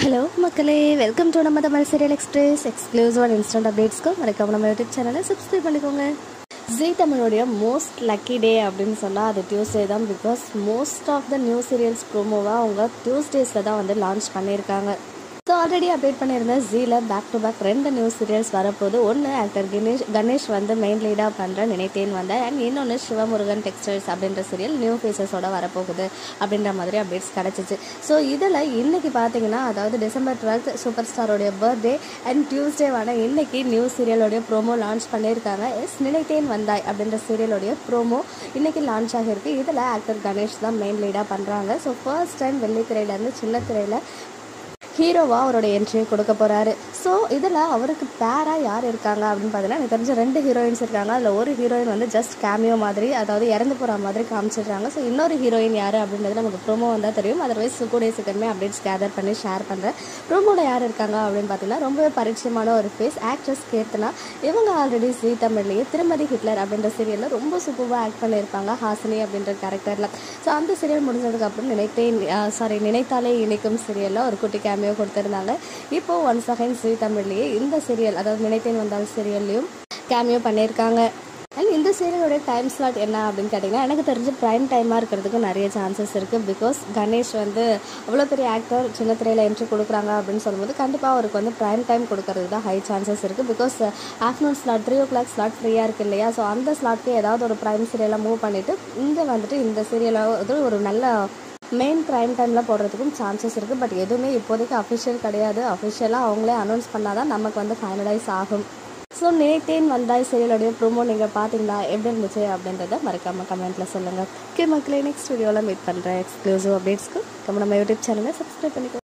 hello மக்களே welcome to நம்ம Tamil serial express exclusive and instant அப்டேட்ஸ்க்கு மறக்காம நம்ம யூடியூப் சேனலை சப்ஸ்கிரைப் பண்ணிக்கோங்க ஜி தமிழோடைய மோஸ்ட் லக்கி டே அப்படின்னு சொன்னால் அது டியூஸ்டே தான் because most of the new serials ப்ரோமோவாக அவங்க டியூஸ்டேஸில் தான் வந்து லான்ச் பண்ணியிருக்காங்க ஸோ ஆல்ரெடி அப்டேட் பண்ணியிருந்த ஜீல பேக் டு பேக் ரெண்டு நியூ சீரியல்ஸ் வரப்போது ஒன்று ஆக்டர் கணேஷ் கணேஷ் வந்து மெயின் லீடாக பண்ணுற நினைத்தேன் வந்த அண்ட் இன்னொன்று சிவமுருகன் டெக்ஸ்டைல்ஸ் அப்படின்ற சீரியல் நியூ ஃபேஸஸோட வரப்போகுது அப்படின்ற மாதிரி அப்டேட்ஸ் கிடச்சிச்சு ஸோ இதில் இன்னைக்கு பார்த்தீங்கன்னா அதாவது டிசம்பர் டுவெல்த் சூப்பர் ஸ்டாரோடைய பர்த்டே அண்ட் டியூஸ்டேவான இன்னைக்கு நியூ சீரியலோடைய ப்ரோமோ லான்ச் பண்ணியிருக்காங்க எஸ் நினைத்தேன் வந்தாய் அப்படின்ற சீரியலோடைய ப்ரோமோ இன்னைக்கு லான்ச் ஆகியிருக்கு இதில் ஆக்டர் கணேஷ் தான் மெயின் லீடாக பண்ணுறாங்க ஸோ ஃபர்ஸ்ட் டைம் வெள்ளித்திரையிலேருந்து சின்ன திரையில் ஹீரோவாக அவரோட என்ட்ரியை கொடுக்க போகிறாரு ஸோ இதில் அவருக்கு பேராக யார் இருக்காங்க அப்படின்னு பார்த்தீங்கன்னா எனக்கு தெரிஞ்ச ரெண்டு ஹீரோயின்ஸ் இருக்காங்க அதில் ஒரு ஹீரோயின் வந்து ஜஸ்ட் கேமியோ மாதிரி அதாவது இறந்து போகிற மாதிரி காமிச்சிடுறாங்க ஸோ இன்னொரு ஹீரோயின் யார் அப்படின்றது நமக்கு ப்ரோமோ வந்தால் தெரியும் அதர்வைஸ் கூடிய சீக்கிரமே அப்டேட்ஸ் கேதர் பண்ணி ஷேர் பண்ணுறேன் ப்ரோமோவில் யார் இருக்காங்க அப்படின்னு பார்த்தீங்கன்னா ரொம்பவே பரிச்சயமான ஒரு ஃபேஸ் ஆக்ட்ரஸ் கீர்த்தனா இவங்க ஆல்ரெடி ஸ்ரீ தமிழ்லேயே திருமதி ஹிட்லர் அப்படின்ற சீரியலில் ரொம்ப சூப்பராக ஆக்ட் பண்ணியிருப்பாங்க ஹாசினி அப்படின்ற கேரக்டரில் ஸோ அந்த சீரியல் முடிஞ்சதுக்கப்புறம் நினைத்தேன் சாரி நினைத்தாலே இணைக்கும் சீரியலில் ஒரு குட்டி கேமியோ கொடுத்துருந்தாங்க இப்போ ஒன்ஸ் அகைன் ஸ்ரீ தமிழ்லேயே இந்த சீரியல் அதாவது நினைத்தேன் வந்தால் சீரியல்லையும் கேமியோ பண்ணியிருக்காங்க அண்ட் இந்த சீரியலோட டைம் ஸ்லாட் என்ன அப்படின்னு கேட்டிங்கன்னா எனக்கு தெரிஞ்ச ப்ரைம் டைமாக இருக்கிறதுக்கு நிறைய சான்சஸ் இருக்குது பிகாஸ் கணேஷ் வந்து அவ்வளோ பெரிய ஆக்டர் சின்ன திரையில் என்ட்ரி கொடுக்குறாங்க அப்படின்னு சொல்லும்போது கண்டிப்பாக அவருக்கு வந்து ப்ரைம் டைம் கொடுக்கறது தான் ஹை சான்சஸ் இருக்குது because afternoon slot three o'clock slot ஃப்ரீயாக இருக்குது இல்லையா ஸோ அந்த ஸ்லாட்க்கு ஏதாவது ஒரு ப்ரைம் சீரியலை மூவ் பண்ணிவிட்டு இங்கே வந்துட்டு இந்த சீரியலை வந்து ஒரு நல்ல மெயின் ப்ரைம் டைமில் போடுறதுக்கும் சான்சஸ் இருக்குது பட் எதுவுமே இப்போதைக்கு அஃபிஷியல் கிடையாது அஃபிஷியலாக அவங்களே அனௌன்ஸ் பண்ணால் தான் நமக்கு வந்து ஃபைனலைஸ் ஆகும் ஸோ நினைத்தேன் வந்தாய் சீரியலோடைய ப்ரோமோ நீங்கள் பார்த்தீங்களா எப்படி இருந்துச்சு அப்படின்றத மறக்காமல் கமெண்ட்டில் சொல்லுங்கள் ஓகே மக்களே நெக்ஸ்ட் வீடியோவில் மீட் பண்ணுறேன் எக்ஸ்க்ளூசிவ் அப்டேட்ஸ்க்கு நம்ம நம்ம யூடியூப் சேனலை சப்ஸ்கிரைப் பண்ணிக்கோ